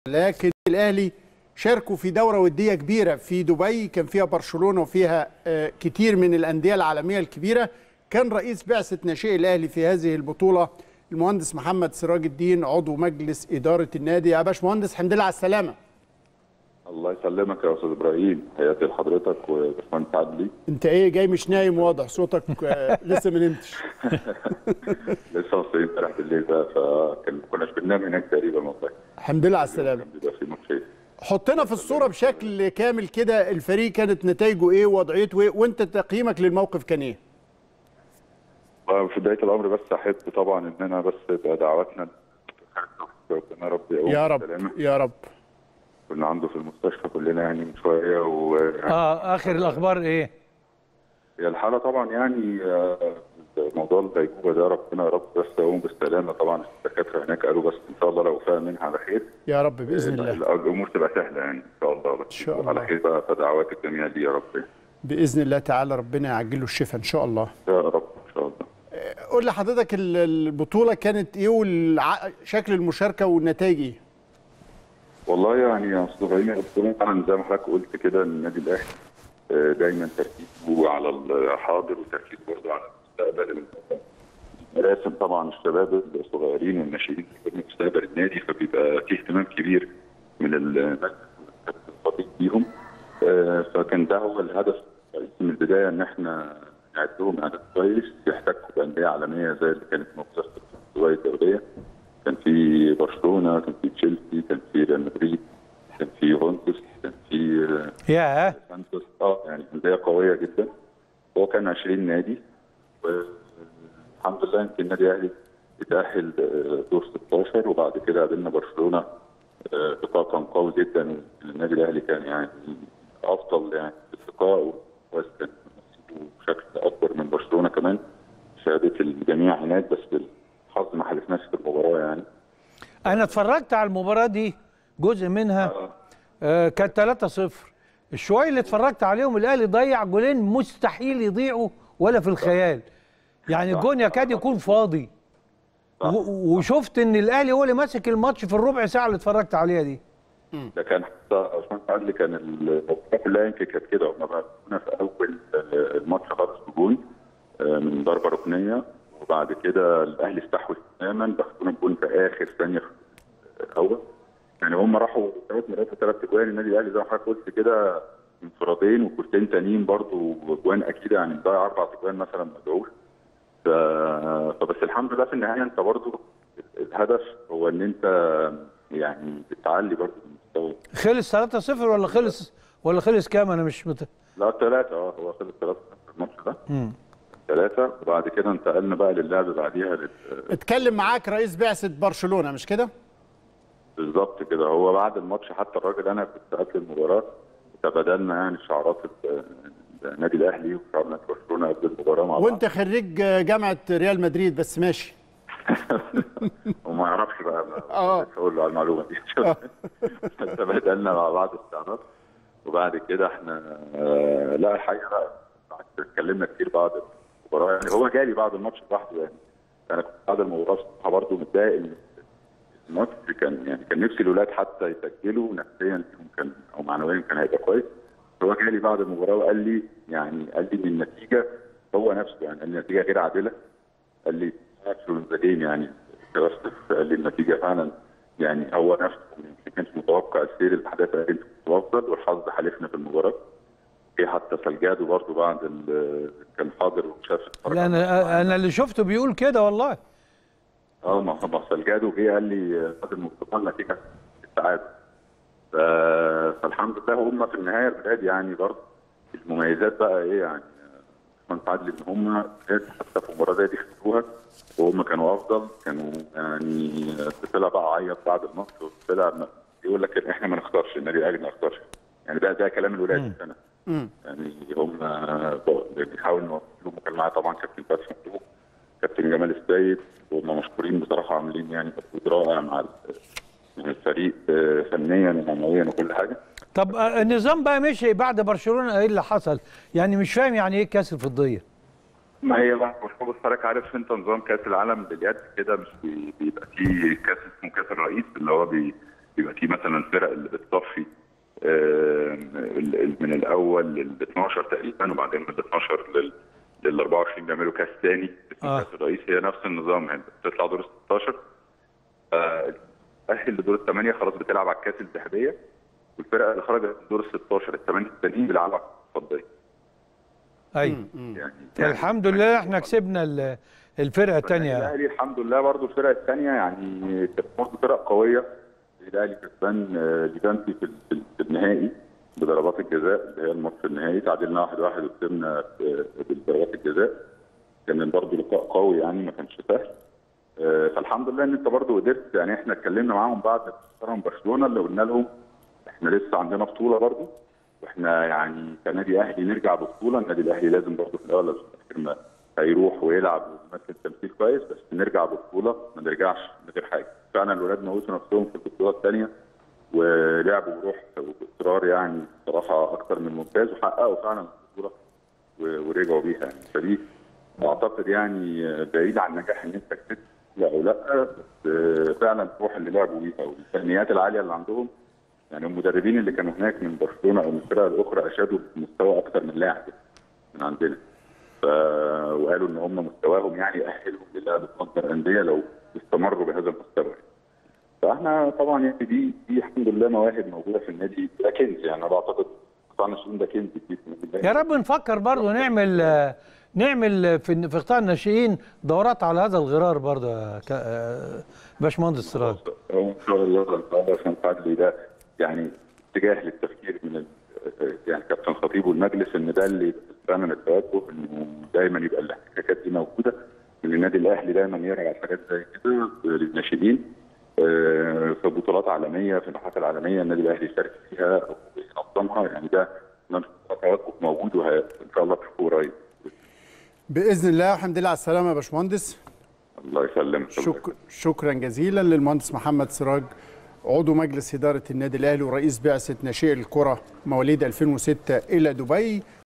لكن الاهلي شاركوا في دوره وديه كبيره في دبي كان فيها برشلونه وفيها آه، كتير من الانديه العالميه الكبيره كان رئيس بعثه ناشئي الاهلي في هذه البطوله المهندس محمد سراج الدين عضو مجلس اداره النادي يا باشمهندس الحمد لله على السلامه الله يسلمك يا استاذ ابراهيم حياتي لحضرتك وباشمهندس عدلي انت ايه جاي مش نايم واضح صوتك آه، لسه ما نمتش لسه واصلين امبارح بالليل بقى فكان كناش بننام هناك تقريبا والله الحمد لله على السلامه كان بيبقى في ماتشين حطنا في الصوره بشكل كامل كده الفريق كانت نتائجه ايه ووضعيته ايه وانت تقييمك للموقف كان ايه في بدايه الامر بس احب طبعا ان انا بس تبقى دعواتنا ربنا رب يقوم يا رب بالسلامة. يا رب كنا عنده في المستشفى كلنا يعني من شويه وهي اه اخر الاخبار ايه الحاله طبعا يعني آه، موضوع الغيبوبه ده ربنا يا رب بس يقوم بالسلامه طبعا الدكاتره هناك قالوا بس ان شاء الله لو فاق منها على خير يا رب باذن الله الامور تبقى سهله يعني ان شاء الله بس إن شاء الله. على خير بقى فدعوات الجميع لي يا رب باذن الله تعالى ربنا يعجل له الشفاء ان شاء الله يا رب ان شاء الله قول لي حضرتك ال- البطوله كانت ايه وشكل المشاركه والنتائج ايه والله يعني يا استاذ ابراهيم البطوله طبعا زي ما حضرتك قلت كده النادي الاهلي آه، دايما تركيزه على الحاضر وتركيزه برضه على المستقبل راسم طبعا الشباب الصغيرين والناشئين في مستقبل النادي فبيبقى في اهتمام كبير من المجلس الخطيب بيهم آه، فكان ده هو الهدف الرئيسي من البدايه ان احنا نعد لهم اعداد كويس يحتكوا بانديه عالميه زي اللي كانت موجوده في الدول الدوليه كان في برشلونه كان في تشيلسي كان في ريال مدريد كان في يوفنتوس كان في آه، يا سانتوس اه يعني انديه قويه جدا هو كان 20 نادي والحمد لله يمكن النادي الاهلي اتاهل آه، دور 16 وبعد كده قابلنا برشلونه آه، لقاء كان قوي جدا النادي الاهلي كان يعني افضل يعني في اللقاء وكان نصيبه بشكل اكبر من برشلونه كمان شهادة الجميع هناك بس بالحظ ما حالفناش في المباراه يعني انا اتفرجت على المباراه دي جزء منها آه كانت 3-0 الشويه اللي اتفرجت عليهم الاهلي ضيع جولين مستحيل يضيعوا ولا في الخيال يعني الجون يكاد يكون فاضي و- وشفت ان الاهلي هو اللي ماسك الماتش في الربع ساعه اللي اتفرجت عليها دي ده كان حتى عثمان عدلي كان المباراه كلها يمكن كانت كده هم بعتونا في اول آه، الماتش خالص بجون آه، من ضربه ركنيه وبعد كده الاهلي استحوذ تماما ضغطونا الجون في اخر ثانيه في الاول يعني هم راحوا ثلاث مرات ثلاث اجوان النادي الاهلي زي ما حضرتك قلت كده انفرادين وكورتين تانيين برضه اجوان اكيد يعني ضيع اربع اجوان مثلا مدعوش ف... فبس الحمد لله في النهايه انت برضه الهدف هو ان انت يعني بتعلي برضه المستوى خلص 3-0 ولا خلص ولا خلص كام انا مش مت... لا ثلاثة اه هو خلص ثلاثة في الماتش ده ثلاثة وبعد كده انتقلنا بقى للعب بعديها لل- اتكلم معاك رئيس بعثه برشلونه مش كده بالظبط كده هو بعد الماتش حتى الراجل انا كنت قبل المباراة تبادلنا يعني شعارات ال- النادي الاهلي وشعار نادي برشلونة قبل المباراة مع بعض وانت خريج جامعه ريال مدريد بس ماشي وما يعرفش بقى اه. مش هقول له على المعلومة دي تبادلنا مع بعض الشعارات وبعد كده احنا آه، لا الحقيقة بقى بعد كده اتكلمنا كتير بعد المباراة يعني هو جالي بعد الماتش لوحده يعني انا كنت بعد المباراة بصراحة برضه متضايق ان الماتش كان يعني كان نفسي الاولاد حتى يسجلوا نفسيا فيهم كان او معنويا كان هيبقى كويس هو جالي بعد المباراه وقال لي يعني قال لي ان النتيجه هو نفسه يعني قال لي النتيجه غير عادله قال لي اكشن ذا جيم يعني بس قال لي النتيجه فعلا يعني هو نفسه ما كانش متوقع سير الاحداث قال لي انت كنت افضل والحظ حالفنا في المباراه جه حتى سلجادو برضه بعد ال- كان حاضر وشاف اتفرج لا على الماتش انا معانا. انا اللي شفته بيقول كده والله اه ما ما سلجادو جه قال لي بعد المباراه النتيجه التعادل ف- فالحمد لله هم في النهايه الولاد يعني برضه المميزات بقى ايه يعني كنت عادل ان هم حتى في المباراه دي خسروها وهم كانوا افضل كانوا يعني طلع بقى عيط بعد الماتش طلع يقول لك احنا ما نختارش النادي الاهلي ما نختارش يعني ده ده كلام الولاد السنه يعني هم بيحاولوا نوصلوا كان معايا طبعا كابتن فتحي مبروك كابتن جمال السيد وهم مشكورين بصراحه عاملين يعني مجهود رائع مع ال- مع الفريق آه، فنيا ومعنويا وكل حاجه طب آه، النظام بقى مشي بعد برشلونه ايه اللي حصل يعني مش فاهم يعني ايه كاس الفضيه ما هي بقى مش بص حضرتك عارف انت نظام كاس العالم باليد كده مش بي- بيبقى فيه كاس اسمه كاس الرئيس اللي هو بي بيبقى في مثلا الفرق اللي بتصفي آه، ال- ال- من الاول لل 12 تقريبا وبعدين من ال 12 لل لل 24 بيعملوا كاس تاني اسمه آه. كاس الرئيس هي نفس النظام هنا بتطلع دور ال 16 آه، تأهل لدور الثمانية خلاص بتلعب على الكاس الذهبية والفرق اللي خرجت من دور ال 16 الثمانية التانيين بيلعبوا على الكاس الفضية ايوه يعني الحمد لله احنا كسبنا ال- الفرقه الثانيه الاهلي الحمد لله برضو الفرق الثانيه يعني كانت برضو فرق قويه الاهلي كسبان آه، ليفانتي في ال- في النهائي بضربات الجزاء اللي هي الماتش النهائي تعادلنا 1-1 واحد وكسبنا آه، بضربات الجزاء كان برضو لقاء قوي يعني ما كانش سهل آه، فالحمد لله ان انت برضو قدرت يعني احنا اتكلمنا معاهم بعد خسارهم برشلونه اللي قلنا لهم احنا لسه عندنا بطوله برضو واحنا يعني كنادي اهلي نرجع ببطوله النادي الاهلي لازم برضو في الاول وفي الاخر ما هيروح ويلعب ويمثل تمثيل كويس بس نرجع ببطوله ما نرجعش من غير حاجه فعلا الولاد موتوا نفسهم في البطوله الثانيه ولعبوا بروح واصرار يعني بصراحه اكثر من ممتاز وحققوا فعلا البطوله و- ورجعوا بيها يعني فدي اعتقد يعني بعيد عن نجاح ان انت كسبت لا او لا بس فعلا الروح اللي لعبوا بيها والفنيات العاليه اللي عندهم يعني المدربين اللي كانوا هناك من برشلونه او من الفرق الاخرى اشادوا بمستوى اكثر من لاعب من عندنا ف... وقالوا ان هم مستواهم يعني يأهلهم للعب في مصدر الانديه لو استمروا بهذا المستوى فاحنا طبعا يعني دي دي الحمد لله مواهب موجوده في النادي ده كنز يعني انا بعتقد قطاع الناشئين ده كنز كبير في النادي الأهلي. يا رب نفكر برضو نعمل آه، نعمل في في قطاع الناشئين دورات على هذا الغرار برضو يا ك- آه، باشمهندس سراج هو ان شاء الله ان شاء الله عشان فعلا ده يعني اتجاه للتفكير من ال- يعني كابتن خطيب والمجلس ان ده اللي يبقى فعلا التوجه انه دايما يبقى الاحتكاكات دي موجوده ان النادي الاهلي دايما يرجع حاجات زي كده للناشئين آه، في بطولات عالميه في النحات العالميه النادي الاهلي يشارك فيها او ينظمها يعني ده ده توجه موجود وان شاء الله تشوفه قريب باذن الله الحمد لله على السلامه يا باشمهندس الله يسلمك شك... شكرا جزيلا للمهندس محمد سراج عضو مجلس اداره النادي الاهلي ورئيس بعثه ناشئي الكره مواليد 2006 الى دبي